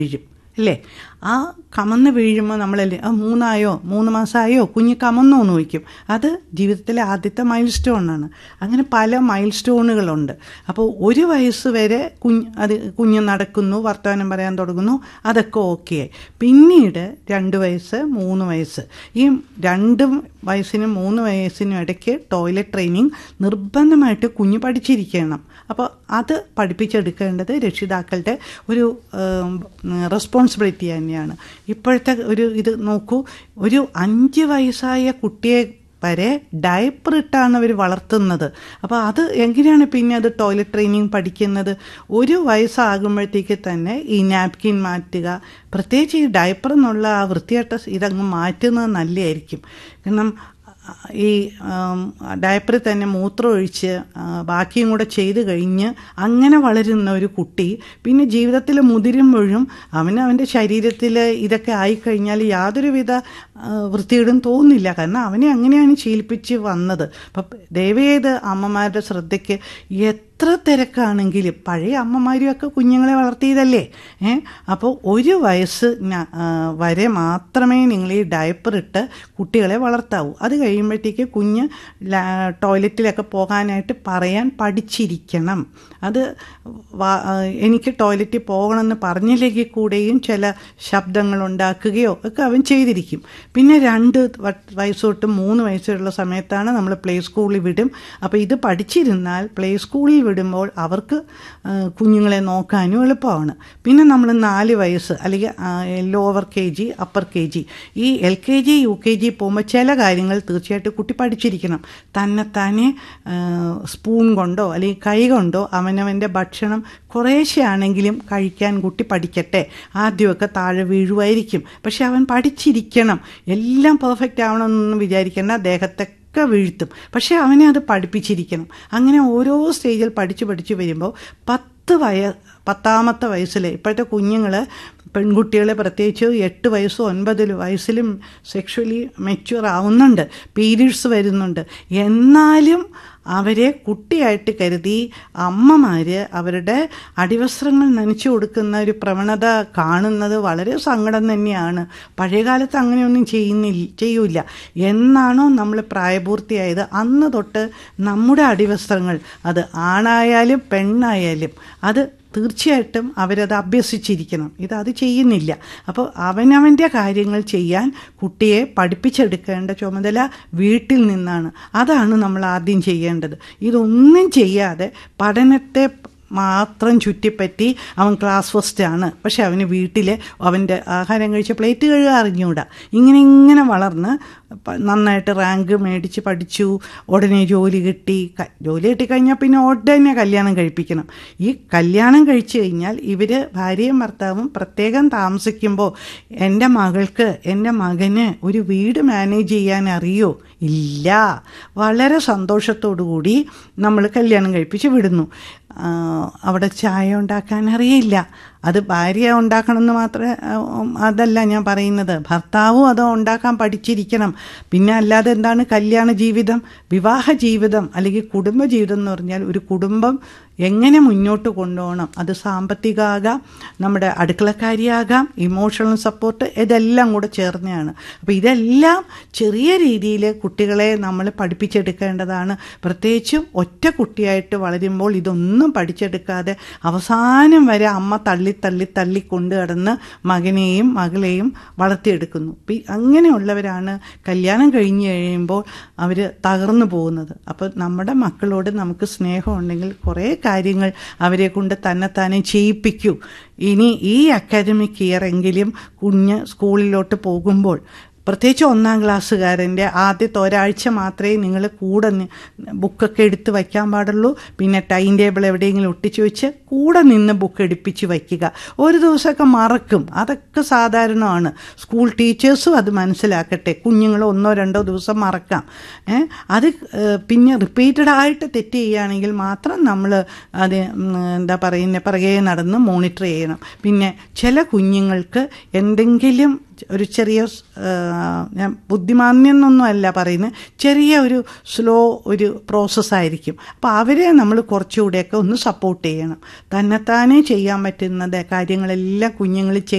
വീഴും അല്ലേ ആ കമന്ന് വീഴുമ്പോൾ നമ്മളല്ലേ ആ മൂന്നായോ മൂന്ന് മാസമായോ കുഞ്ഞ് കമന്നോ എന്ന് ചോദിക്കും അത് ജീവിതത്തിലെ ആദ്യത്തെ മൈൽ സ്റ്റോണാണ് അങ്ങനെ പല മൈൽ സ്റ്റോണുകളുണ്ട് അപ്പോൾ ഒരു വയസ്സ് വരെ കുഞ്ഞ് അത് കുഞ്ഞ് നടക്കുന്നു വർത്തമാനം പറയാൻ തുടങ്ങുന്നു അതൊക്കെ ഓക്കെ ആയി പിന്നീട് രണ്ട് വയസ്സ് മൂന്ന് വയസ്സ് ഈ രണ്ട് വയസ്സിനും മൂന്ന് വയസ്സിനും ഇടയ്ക്ക് ടോയ്ലറ്റ് ട്രെയിനിങ് നിർബന്ധമായിട്ട് കുഞ്ഞ് പഠിച്ചിരിക്കണം അപ്പോൾ അത് പഠിപ്പിച്ചെടുക്കേണ്ടത് രക്ഷിതാക്കളുടെ ഒരു റെസ്പോൺസിബിലിറ്റി തന്നെയാണ് ഇപ്പോഴത്തെ ഒരു ഇത് നോക്കൂ ഒരു അഞ്ച് വയസ്സായ കുട്ടിയെ വരെ ഡയപ്പർ ഇട്ടാണ് അവർ വളർത്തുന്നത് അപ്പോൾ അത് എങ്ങനെയാണ് പിന്നെ അത് ടോയ്ലറ്റ് ട്രെയിനിങ് പഠിക്കുന്നത് ഒരു വയസ്സാകുമ്പോഴത്തേക്ക് തന്നെ ഈ നാപ്കിൻ മാറ്റുക പ്രത്യേകിച്ച് ഈ ഡയപ്പർ എന്നുള്ള ആ വൃത്തിയായിട്ട ഇതങ്ങ് മാറ്റുന്നത് നല്ലതായിരിക്കും കാരണം ഈ ഡയപ്പറിൽ തന്നെ മൂത്രം ഒഴിച്ച് ബാക്കിയും കൂടെ ചെയ്ത് കഴിഞ്ഞ് അങ്ങനെ വളരുന്ന ഒരു കുട്ടി പിന്നെ ജീവിതത്തിൽ മുതിരുമ്പോഴും അവന് അവൻ്റെ ശരീരത്തിൽ ഇതൊക്കെ ആയിക്കഴിഞ്ഞാൽ യാതൊരുവിധ വൃത്തിയിടും തോന്നില്ല കാരണം അവനെ അങ്ങനെയാണ് ശീലിപ്പിച്ച് വന്നത് അപ്പം ദയവേത് അമ്മമാരുടെ ശ്രദ്ധയ്ക്ക് എത്ര തിരക്കാണെങ്കിലും പഴയ അമ്മമാരുമൊക്കെ കുഞ്ഞുങ്ങളെ വളർത്തിയതല്ലേ ഏ അപ്പോൾ ഒരു വയസ്സ് വരെ മാത്രമേ നിങ്ങൾ ഈ ഡയപ്പർ ഇട്ട് കുട്ടികളെ വളർത്താവൂ അത് കഴിയുമ്പോഴത്തേക്ക് കുഞ്ഞ് ടോയ്ലറ്റിലൊക്കെ പോകാനായിട്ട് പറയാൻ പഠിച്ചിരിക്കണം അത് എനിക്ക് ടോയ്ലറ്റിൽ പോകണമെന്ന് പറഞ്ഞില്ലെങ്കിൽ കൂടെയും ചില ശബ്ദങ്ങൾ ഉണ്ടാക്കുകയോ ഒക്കെ അവൻ ചെയ്തിരിക്കും പിന്നെ രണ്ട് വയസ്സ് തൊട്ട് മൂന്ന് വയസ്സുള്ള സമയത്താണ് നമ്മൾ പ്ലേ സ്കൂളിൽ വിടും അപ്പോൾ ഇത് പഠിച്ചിരുന്നാൽ പ്ലേ സ്കൂളിൽ വിടുമ്പോൾ അവർക്ക് കുഞ്ഞുങ്ങളെ നോക്കാനും എളുപ്പമാണ് പിന്നെ നമ്മൾ നാല് വയസ്സ് അല്ലെങ്കിൽ lower K G upper K G ഈ L K G U K G പോകുമ്പോൾ ചില കാര്യങ്ങൾ തീർച്ചയായിട്ടും കുട്ടി പഠിച്ചിരിക്കണം തന്നെത്താനെ സ്പൂൺ കൊണ്ടോ അല്ലെങ്കിൽ കൈ കൊണ്ടോ അവനവൻ്റെ ഭക്ഷണം കുറേശ്ശെ ആണെങ്കിലും കഴിക്കാൻ കുട്ടി പഠിക്കട്ടെ ആദ്യമൊക്കെ താഴെ വീഴുമായിരിക്കും പക്ഷെ അവൻ പഠിച്ചിരിക്കണം എല്ലാം പെർഫെക്റ്റ് ആവണമെന്നൊന്നും വിചാരിക്കേണ്ട ദേഹത്തെ ഒക്കെ വീഴ്ത്തും പക്ഷേ അവനെ അത് പഠിപ്പിച്ചിരിക്കണം അങ്ങനെ ഓരോ സ്റ്റേജിൽ പഠിച്ചു പഠിച്ചു വരുമ്പോൾ പത്ത് വയ പത്താമത്തെ വയസ്സിൽ ഇപ്പോഴത്തെ കുഞ്ഞുങ്ങൾ പെൺകുട്ടികൾ പ്രത്യേകിച്ച് എട്ട് വയസ്സും ഒൻപത് വയസ്സിലും സെക്ഷുവലി മെച്യൂർ ആവുന്നുണ്ട് പീരീഡ്സ് വരുന്നുണ്ട് എന്നാലും അവരെ കുട്ടിയായിട്ട് കരുതി അമ്മമാർ അവരുടെ അടിവസ്ത്രങ്ങൾ നനച്ചു കൊടുക്കുന്ന ഒരു പ്രവണത കാണുന്നത് വളരെ സങ്കടം തന്നെയാണ് പഴയകാലത്ത് അങ്ങനെയൊന്നും ചെയ്യുന്നില്ല ചെയ്യൂല എന്നാണോ നമ്മൾ പ്രായപൂർത്തിയായത് അന്ന് തൊട്ട് നമ്മുടെ അടിവസ്ത്രങ്ങൾ അത് ആണായാലും പെണ്ണായാലും അത് തീർച്ചയായിട്ടും അവരത് അഭ്യസിച്ചിരിക്കണം ഇത് അത് ചെയ്യുന്നില്ല അപ്പോൾ അവനവൻ്റെ കാര്യങ്ങൾ ചെയ്യാൻ കുട്ടിയെ പഠിപ്പിച്ചെടുക്കേണ്ട ചുമതല വീട്ടിൽ നിന്നാണ് അതാണ് നമ്മൾ ആദ്യം ചെയ്യേണ്ടത് ഇതൊന്നും ചെയ്യാതെ പഠനത്തെ മാത്രം ചുറ്റിപ്പറ്റി അവൻ ക്ലാസ് ഫസ്റ്റ് ആണ് പക്ഷെ അവന് വീട്ടിൽ അവൻ്റെ ആഹാരം കഴിച്ച പ്ലേറ്റ് കഴുകാൻ അറിഞ്ഞുകൂടാ ഇങ്ങനെ ഇങ്ങനെ വളർന്ന് നന്നായിട്ട് റാങ്ക് മേടിച്ച് പഠിച്ചു ഉടനെ ജോലി കിട്ടി ജോലി കിട്ടിക്കഴിഞ്ഞാൽ പിന്നെ ഉടനെ കല്യാണം കഴിപ്പിക്കണം ഈ കല്യാണം കഴിച്ചു കഴിഞ്ഞാൽ ഇവർ ഭാര്യയും ഭർത്താവും പ്രത്യേകം താമസിക്കുമ്പോൾ എൻ്റെ മകൾക്ക് എൻ്റെ മകന് ഒരു വീട് മാനേജ് ചെയ്യാൻ അറിയോ ഇല്ല വളരെ സന്തോഷത്തോടു കൂടി നമ്മൾ കല്യാണം കഴിപ്പിച്ച് വിടുന്നു അവിടെ ചായ ഉണ്ടാക്കാൻ അറിയില്ല അത് ഭാര്യ ഉണ്ടാക്കണമെന്ന് മാത്രമേ അതല്ല ഞാൻ പറയുന്നത് ഭർത്താവും അത് ഉണ്ടാക്കാൻ പഠിച്ചിരിക്കണം പിന്നെ അല്ലാതെ എന്താണ് കല്യാണ ജീവിതം വിവാഹ ജീവിതം അല്ലെങ്കിൽ കുടുംബ ജീവിതം എന്ന് പറഞ്ഞാൽ ഒരു കുടുംബം എങ്ങനെ മുന്നോട്ട് കൊണ്ടുപോകണം അത് സാമ്പത്തികമാകാം നമ്മുടെ അടുക്കളക്കാരിയാകാം ഇമോഷണൽ സപ്പോർട്ട് ഇതെല്ലാം കൂടെ ചേർന്നതാണ് അപ്പോൾ ഇതെല്ലാം ചെറിയ രീതിയിൽ കുട്ടികളെ നമ്മൾ പഠിപ്പിച്ചെടുക്കേണ്ടതാണ് പ്രത്യേകിച്ചും ഒറ്റ കുട്ടിയായിട്ട് വളരുമ്പോൾ ഇതൊന്നും പഠിച്ചെടുക്കാതെ അവസാനം വരെ അമ്മ തള്ളി തള്ളി തള്ളി കൊണ്ടു കടന്ന് മകനെയും മകളെയും വളർത്തിയെടുക്കുന്നു അങ്ങനെയുള്ളവരാണ് കല്യാണം കഴിഞ്ഞ് കഴിയുമ്പോൾ അവർ തകർന്നു പോകുന്നത് അപ്പോൾ നമ്മുടെ മക്കളോട് നമുക്ക് സ്നേഹമുണ്ടെങ്കിൽ കുറേ കാര്യങ്ങൾ അവരെ കൊണ്ട് തന്നെത്താനെ ചെയ്യിപ്പിക്കൂ ഇനി ഈ അക്കാദമിക് ഇയർ എങ്കിലും കുഞ്ഞ് സ്കൂളിലോട്ട് പോകുമ്പോൾ പ്രത്യേകിച്ച് ഒന്നാം ക്ലാസ്സുകാരൻ്റെ ആദ്യത്തെ ഒരാഴ്ച മാത്രമേ നിങ്ങൾ കൂടെ ബുക്കൊക്കെ എടുത്ത് വയ്ക്കാൻ പാടുള്ളൂ പിന്നെ ടൈം ടേബിൾ എവിടെയെങ്കിലും ഒട്ടിച്ചു വെച്ച് കൂടെ നിന്ന് ബുക്ക് എടുപ്പിച്ച് വയ്ക്കുക ഒരു ദിവസമൊക്കെ മറക്കും അതൊക്കെ സാധാരണമാണ് സ്കൂൾ ടീച്ചേഴ്സും അത് മനസ്സിലാക്കട്ടെ കുഞ്ഞുങ്ങൾ ഒന്നോ രണ്ടോ ദിവസം മറക്കാം അത് പിന്നെ റിപ്പീറ്റഡ് ആയിട്ട് തെറ്റ് ചെയ്യുകയാണെങ്കിൽ മാത്രം നമ്മൾ അത് എന്താ പറയുന്നത് പിറകെ നടന്ന് മോണിറ്റർ ചെയ്യണം പിന്നെ ചില കുഞ്ഞുങ്ങൾക്ക് എന്തെങ്കിലും ഒരു ചെറിയ ഞാൻ ബുദ്ധിമാന്യം എന്നൊന്നും അല്ല പറയുന്നത് ചെറിയ ഒരു സ്ലോ ഒരു പ്രോസസ്സായിരിക്കും അപ്പോൾ അവരെ നമ്മൾ കുറച്ചുകൂടെയൊക്കെ ഒന്ന് സപ്പോർട്ട് ചെയ്യണം തന്നെത്താനെ ചെയ്യാൻ പറ്റുന്നത് കാര്യങ്ങളെല്ലാം കുഞ്ഞുങ്ങൾ